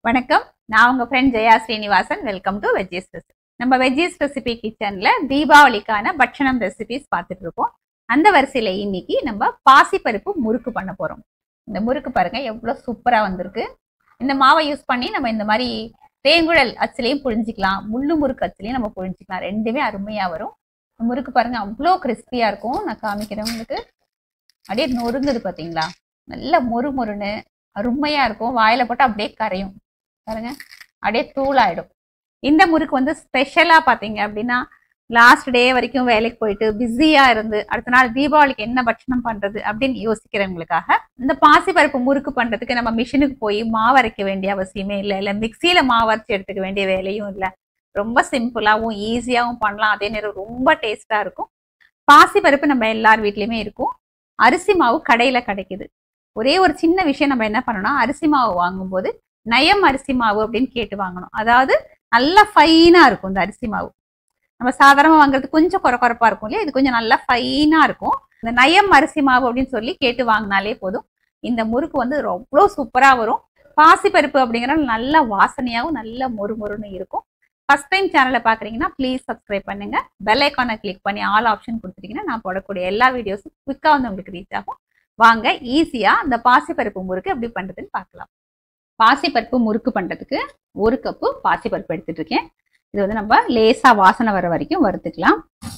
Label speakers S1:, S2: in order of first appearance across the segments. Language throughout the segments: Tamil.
S1: வணக்கம் நான் உங்க friend Jaya Srinivasan welcome to veggies recipe நம்ம வெஜ்ஜீஸ் ரெசிபி கிச்சன்ல தீபாவளிக்கான பட்சணம் ரெசிபிஸ் பார்த்துட்டு இருக்கோம் அந்த வரிசையில இன்னைக்கு நம்ம பாசிப்பருப்பு முறுக்கு பண்ண போறோம் இந்த முறுக்கு பாருங்க எவ்வளவு சூப்பரா வந்திருக்கு இந்த மாவை யூஸ் பண்ணி நம்ம இந்த மாதிரி தேங்குழல் அச்சுலையும் புழிஞ்சிக்கலாம் முள்ளு முறுக்கு அச்சுலையும் நம்ம புழிஞ்சிக்கலாம் ரெண்டுமே அருமையா வரும் இந்த முறுக்கு பாருங்க அவ்வளோ கிறிஸ்பியா இருக்கும் நான் காமிக்கிறேன் உங்களுக்கு அப்படியே நொறுங்குது பாத்தீங்களா நல்ல மொறு மொறுன்னு அருமையா இருக்கும் வாயில போட்டு அப்படியே கரையும் பாருங்க அப்படியே தூளாயிடும் இந்த முறுக்கு வந்து ஸ்பெஷலா பாத்தீங்க அப்படின்னா லாஸ்ட் டே வரைக்கும் வேலைக்கு போயிட்டு பிஸியா இருந்து அடுத்த நாள் தீபாவளிக்கு என்ன பட்சணம் பண்றது அப்படின்னு யோசிக்கிறவங்களுக்காக இந்த பாசிப்பருப்பு முறுக்கு பண்றதுக்கு நம்ம மிஷினுக்கு போய் மாவு அரைக்க வேண்டிய அவசியமே இல்லை இல்லை மிக்சியில மாவு அரைச்சி எடுத்துக்க வேண்டிய வேலையும் இல்லை ரொம்ப சிம்பிளாகவும் ஈஸியாகவும் பண்ணலாம் அதே நேரம் ரொம்ப டேஸ்டா இருக்கும் பாசிப்பருப்பு நம்ம எல்லார் வீட்லயுமே இருக்கும் அரிசி மாவு கடையில கிடைக்குது ஒரே ஒரு சின்ன விஷயம் நம்ம என்ன பண்ணணும் அரிசி மாவு வாங்கும்போது நயம் அரிசி மாவு அப்படின்னு கேட்டு வாங்கணும் அதாவது நல்லா ஃபைனா இருக்கும் இந்த அரிசி மாவு நம்ம சாதாரணமாக வாங்குறது கொஞ்சம் குறை குறைப்பா இருக்கும் இல்லையா இது கொஞ்சம் நல்லா ஃபைனா இருக்கும் இந்த நயம் அரிசி மாவு அப்படின்னு சொல்லி கேட்டு வாங்கினாலே போதும் இந்த முறுக்கு வந்து அவ்வளோ சூப்பரா வரும் பாசிப்பருப்பு அப்படிங்கிற நல்ல வாசனையாகவும் நல்ல மொறுமொறுன்னு இருக்கும் ஃபர்ஸ்ட் டைம் சேனலை பார்க்குறீங்கன்னா ப்ளீஸ் சப்ஸ்கிரைப் பண்ணுங்க பெல் ஐக்கானை கிளிக் பண்ணி ஆல் ஆப்ஷன் கொடுத்துட்டீங்கன்னா நான் போடக்கூடிய எல்லா வீடியோஸும் குவிக்காக வந்து உங்களுக்கு ரீச் ஆகும் வாங்க ஈஸியா இந்த பாசிப்பருப்பு முறுக்கு எப்படி பண்றதுன்னு பார்க்கலாம் பாசிப்பருப்பு முறுக்கு பண்றதுக்கு ஒரு கப்பு பாசிப்பருப்பு எடுத்துட்டு இருக்கேன் இது வந்து நம்ம லேசா வாசனை வர வரைக்கும் வறுத்துக்கலாம்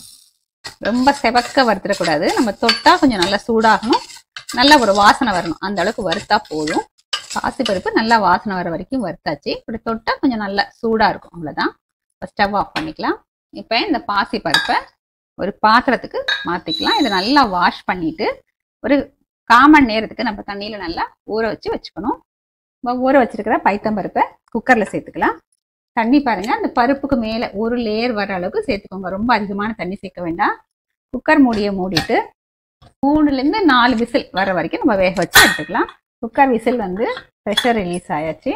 S1: ரொம்ப செவக்க வறுத்துடக்கூடாது நம்ம தொட்டா கொஞ்சம் நல்லா சூடாகணும் நல்ல ஒரு வாசனை வரணும் அந்த அளவுக்கு வறுத்தா போதும் பாசிப்பருப்பு நல்லா வாசனை வர வரைக்கும் வறுத்தாச்சு இப்படி தொட்டா கொஞ்சம் நல்லா சூடா இருக்கும் அவ்வளவுதான் ஸ்டவ் ஆஃப் பண்ணிக்கலாம் இப்போ இந்த பாசிப்பருப்பை ஒரு பாத்திரத்துக்கு மாத்திக்கலாம் இதை நல்லா வாஷ் பண்ணிட்டு ஒரு காமன் நேரத்துக்கு நம்ம தண்ணியில நல்லா ஊற வச்சு வச்சுக்கணும் நம்ம ஊற வச்சிருக்கிற பைத்தம்பருப்பை குக்கர்ல சேர்த்துக்கலாம் தண்ணி பாருங்க அந்த பருப்புக்கு மேல ஒரு லேயர் வர அளவுக்கு சேர்த்துக்கோங்க ரொம்ப அதிகமான தண்ணி சேர்க்க வேண்டாம் குக்கர் மூடியை மூடிட்டு மூணுல இருந்து நாலு விசில் வர வரைக்கும் நம்ம வேக வச்சு எடுத்துக்கலாம் குக்கர் விசில் வந்து ப்ரெஷர் ரிலீஸ் ஆயாச்சு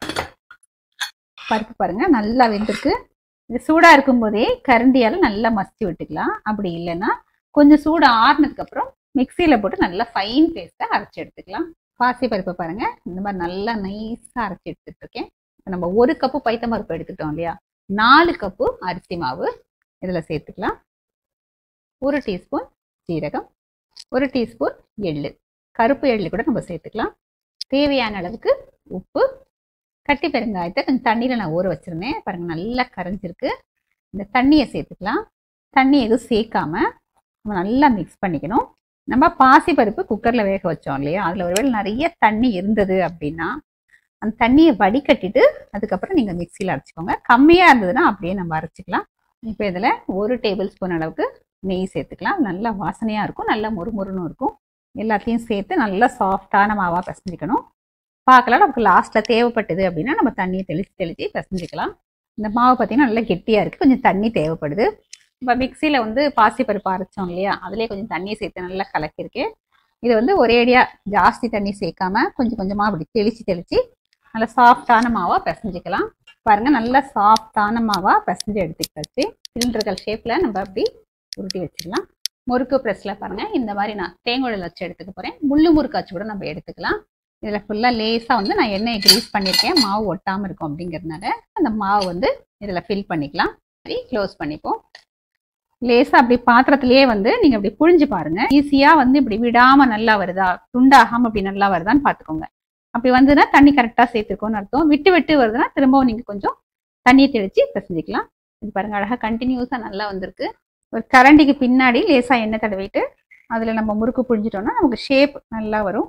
S1: பருப்பு பாருங்க நல்லா வெந்திருக்கு இது சூடா இருக்கும்போதே கரண்டியால நல்லா மசிச்சு விட்டுக்கலாம் அப்படி இல்லைன்னா கொஞ்சம் சூடு ஆறுனதுக்கு அப்புறம் மிக்சியில போட்டு நல்லா ஃபைன் பேஸ்டா அரைச்சி எடுத்துக்கலாம் பாசி பருப்பு பாருங்க இந்த மாதிரி நல்லா நைஸா அரைச்சி எடுத்துட்டு இருக்கேன் நம்ம ஒரு கப்பு பைத்தம் பருப்பு எடுத்துட்டோம் இல்லையா நாலு கப்பு அரிசி மாவு இதுல சேர்த்துக்கலாம் ஒரு டீஸ்பூன் சீரகம் ஒரு டீஸ்பூன் எள்ளு கருப்பு எள்ளு கூட நம்ம சேர்த்துக்கலாம் தேவையான அளவுக்கு உப்பு கட்டி பெருங்காயத்தை கொஞ்சம் தண்ணியில் நான் ஊற வச்சிருந்தேன் பாருங்க நல்லா கரைஞ்சிருக்கு இந்த தண்ணியை சேர்த்துக்கலாம் தண்ணி எதுவும் சேர்க்காம நம்ம நல்லா மிக்ஸ் பண்ணிக்கணும் நம்ம பாசிப்பருப்பு குக்கரில் வேக வச்சோம் இல்லையா அதில் ஒருவேளை நிறைய தண்ணி இருந்தது அப்படின்னா அந்த தண்ணியை வடிகட்டிட்டு அதுக்கப்புறம் நீங்கள் மிக்சியில் அரைச்சிக்கோங்க கம்மியாக இருந்ததுன்னா அப்படியே நம்ம அரைச்சிக்கலாம் இப்போ இதில் ஒரு டேபிள் ஸ்பூன் அளவுக்கு நெய் சேர்த்துக்கலாம் நல்லா வாசனையாக இருக்கும் நல்லா முறுமுறுன்னு இருக்கும் எல்லாத்தையும் சேர்த்து நல்லா சாஃப்டான மாவாக பிசைஞ்சிக்கணும் பார்க்கலாம் நமக்கு லாஸ்ட்டில் தேவைப்பட்டது அப்படின்னா நம்ம தண்ணியை தெளித்து தெளித்து பிசைஞ்சிக்கலாம் இந்த மாவு பார்த்தீங்கன்னா நல்லா கெட்டியாக இருக்குது கொஞ்சம் தண்ணி தேவைப்படுது இப்போ மிக்சியில் வந்து பாசிப்பருப்பு அரைச்சோம் இல்லையா அதிலே கொஞ்சம் தண்ணி சேர்த்து நல்லா கலக்கியிருக்கேன் இது வந்து ஒரேடியாக ஜாஸ்தி தண்ணி சேர்க்காம கொஞ்சம் கொஞ்சமாக அப்படி தெளித்து தெளித்து நல்லா சாஃப்டான மாவாக பிசைஞ்சிக்கலாம் பாருங்கள் நல்லா சாஃப்டான மாவாக பிசைஞ்சு எடுத்துக்கிட்டாச்சு சிலிண்டர்கள் ஷேப்பில் நம்ம அப்படி உருட்டி வச்சிடலாம் முறுக்கு ப்ரெஸ்ஸில் பாருங்கள் இந்த மாதிரி நான் தேங்குழல் வச்சு எடுத்துக்க போகிறேன் முள்ளு முறுக்கு வச்சு கூட நம்ம எடுத்துக்கலாம் இதில் ஃபுல்லாக லேஸாக வந்து நான் எண்ணெயை க்ரீஸ் பண்ணியிருக்கேன் மாவு ஒட்டாமல் இருக்கும் அப்படிங்கிறதுனால அந்த மாவு வந்து இதில் ஃபில் பண்ணிக்கலாம் சரி க்ளோஸ் பண்ணிப்போம் லேசாக அப்படி பாத்திரத்திலேயே வந்து நீங்கள் அப்படி புழிஞ்சு பாருங்க ஈஸியாக வந்து இப்படி விடாமல் நல்லா வருதா துண்டாகாமல் அப்படி நல்லா வருதான்னு பார்த்துக்கோங்க அப்படி வந்ததுன்னா தண்ணி கரெக்டாக சேர்த்துருக்கோம்னு அர்த்தம் விட்டு விட்டு வருதுன்னா திரும்பவும் நீங்கள் கொஞ்சம் தண்ணியை தெளித்து பிசைஞ்சிக்கலாம் இது பாருங்க அழகாக கண்டினியூஸாக நல்லா வந்திருக்கு ஒரு கரண்டிக்கு பின்னாடி லேசாக எண்ணெய் தடவிட்டு அதில் நம்ம முறுக்கு புழிஞ்சிட்டோம்னா நமக்கு ஷேப் நல்லா வரும்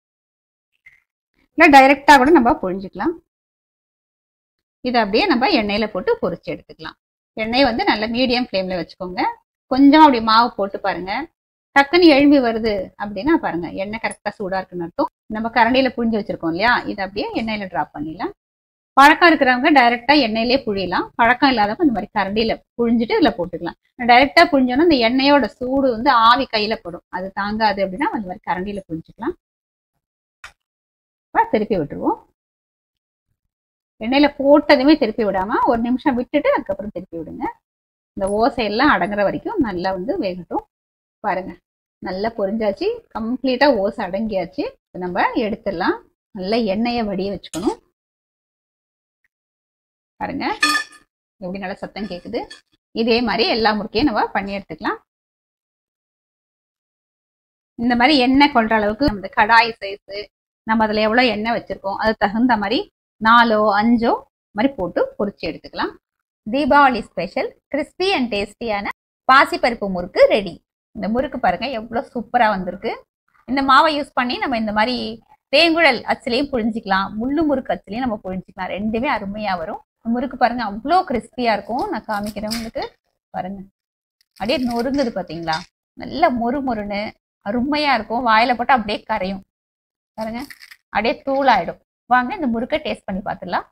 S1: இல்லை டைரெக்டாக கூட நம்ம புழிஞ்சிக்கலாம் இதை அப்படியே நம்ம எண்ணெயில் போட்டு பொரிச்சு எடுத்துக்கலாம் எண்ணெய் வந்து நல்ல மீடியம் ஃப்ளேமில் வச்சுக்கோங்க கொஞ்சம் அப்படி மாவு போட்டு பாருங்க டக்குன்னு எழும்பி வருது அப்படின்னா பாருங்க எண்ணெய் கரெக்டாக சூடாக இருக்குன்னு அர்த்தம் நம்ம கரண்டியில் புழிஞ்சு வச்சிருக்கோம் இல்லையா இதை அப்படியே எண்ணெயில் ட்ராப் பண்ணிடலாம் பழக்கம் இருக்கிறவங்க டைரெக்டா எண்ணெயிலே புழியலாம் பழக்கம் இல்லாதவங்க இந்த மாதிரி கரண்டியில புழிஞ்சிட்டு இதுல போட்டுக்கலாம் டைரெக்டா புழிஞ்சோன்னா இந்த எண்ணெயோட சூடு வந்து ஆவி கையில படும் அது தாங்காது அப்படின்னா அந்த மாதிரி கரண்டியில புழிஞ்சிக்கலாம் திருப்பி விட்டுருவோம் எண்ணெயில போட்டதுமே திருப்பி விடாம ஒரு நிமிஷம் விட்டுட்டு அதுக்கப்புறம் திருப்பி விடுங்க இந்த ஓசையெல்லாம் அடங்குற வரைக்கும் நல்லா வந்து வேகட்டும் பாருங்க நல்லா பொரிஞ்சாச்சு கம்ப்ளீட்டா ஓசை அடங்கியாச்சு நம்ம எடுத்துடலாம் நல்லா எண்ணெயை வடிய வச்சுக்கணும் பாருங்க எப்படி நல்ல சத்தம் கேக்குது இதே மாதிரி எல்லா முறுக்கையும் நம்ம பண்ணி எடுத்துக்கலாம் இந்த மாதிரி எண்ணெய் கொள்ற அளவுக்கு நம்ம கடாய் சைஸ் நம்ம அதுல எவ்வளவு எண்ணெய் வச்சிருக்கோம் அது தகுந்த மாதிரி நாலோ அஞ்சோ மாதிரி போட்டு பொரிச்சு எடுத்துக்கலாம் தீபாவளி ஸ்பெஷல் கிறிஸ்பி அண்ட் டேஸ்டியான பாசிப்பருப்பு முறுக்கு ரெடி இந்த முறுக்கு பாருங்க எவ்வளவு சூப்பரா வந்திருக்கு இந்த மாவை யூஸ் பண்ணி நம்ம இந்த மாதிரி தேங்குழல் அச்சுலையும் புழிஞ்சிக்கலாம் முள்ளு முறுக்கு அச்சுலையும் நம்ம புழிஞ்சிக்கலாம் ரெண்டுமே அருமையா வரும் இந்த முறுக்கு பாருங்க அவ்வளோ கிறிஸ்பியா இருக்கும் நான் காமிக்கிறேன் உங்களுக்கு பாருங்க அப்படியே நொறுங்குது பாத்தீங்களா நல்ல மொறு மொறுன்னு அருமையா இருக்கும் வாயில போட்டு அப்படியே கரையும் பாருங்க அப்படியே தூளாயிடும் வாங்க இந்த முறுக்கை டேஸ்ட் பண்ணி பார்த்துடலாம்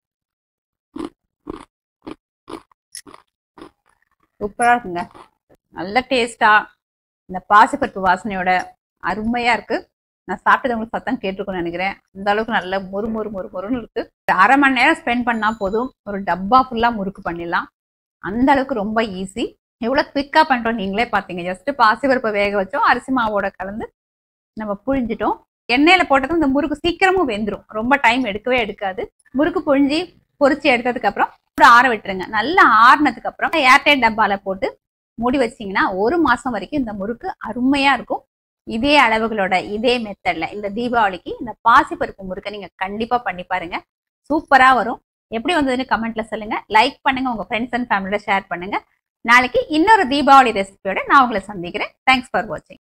S1: சூப்பரா இருக்குங்க நல்ல டேஸ்டா இந்த பாசிப்பருப்பு வாசனையோட அருமையா இருக்கு நான் சாப்பிட்டது உங்களுக்கு சத்தம் கேட்டிருக்கும்னு நினைக்கிறேன் அந்த அளவுக்கு நல்ல மொறு மொறு மொறு மொறுன்னு இருக்கு அரை மணி நேரம் ஸ்பெண்ட் பண்ணா போதும் ஒரு டப்பா ஃபுல்லா முறுக்கு பண்ணிடலாம் அந்த அளவுக்கு ரொம்ப ஈஸி எவ்வளவு குவிக்கா பண்றோம் நீங்களே பாத்தீங்க ஜஸ்ட் பாசிப்பருப்பை வேக வச்சோம் அரிசி மாவோட கலந்து நம்ம புழிஞ்சிட்டோம் எண்ணெயில போட்டதும் இந்த முறுக்கு சீக்கிரமும் வெந்துடும் ரொம்ப டைம் எடுக்கவே எடுக்காது முறுக்கு புழிஞ்சி பொரிச்சு எடுத்ததுக்கு அப்புறம் ஒரு ஆற விட்டுருங்க நல்லா ஆறுனதுக்கு அப்புறம் ஏர்டைட் டப்பால போட்டு மூடி வச்சீங்கன்னா ஒரு மாசம் வரைக்கும் இந்த முறுக்கு அருமையா இருக்கும் இதே அளவுகளோட இதே மெத்தட்ல இந்த தீபாவளிக்கு இந்த பாசிப்பருப்பு முறுக்கை நீங்க கண்டிப்பா பண்ணி பாருங்க சூப்பரா வரும் எப்படி வந்ததுன்னு கமெண்ட்ல சொல்லுங்க லைக் பண்ணுங்க உங்க ஃப்ரெண்ட்ஸ் அண்ட் ஃபேமிலியோட ஷேர் பண்ணுங்க நாளைக்கு இன்னொரு தீபாவளி ரெசிபியோட நான் உங்களை சந்திக்கிறேன் தேங்க்ஸ் ஃபார் வாட்சிங்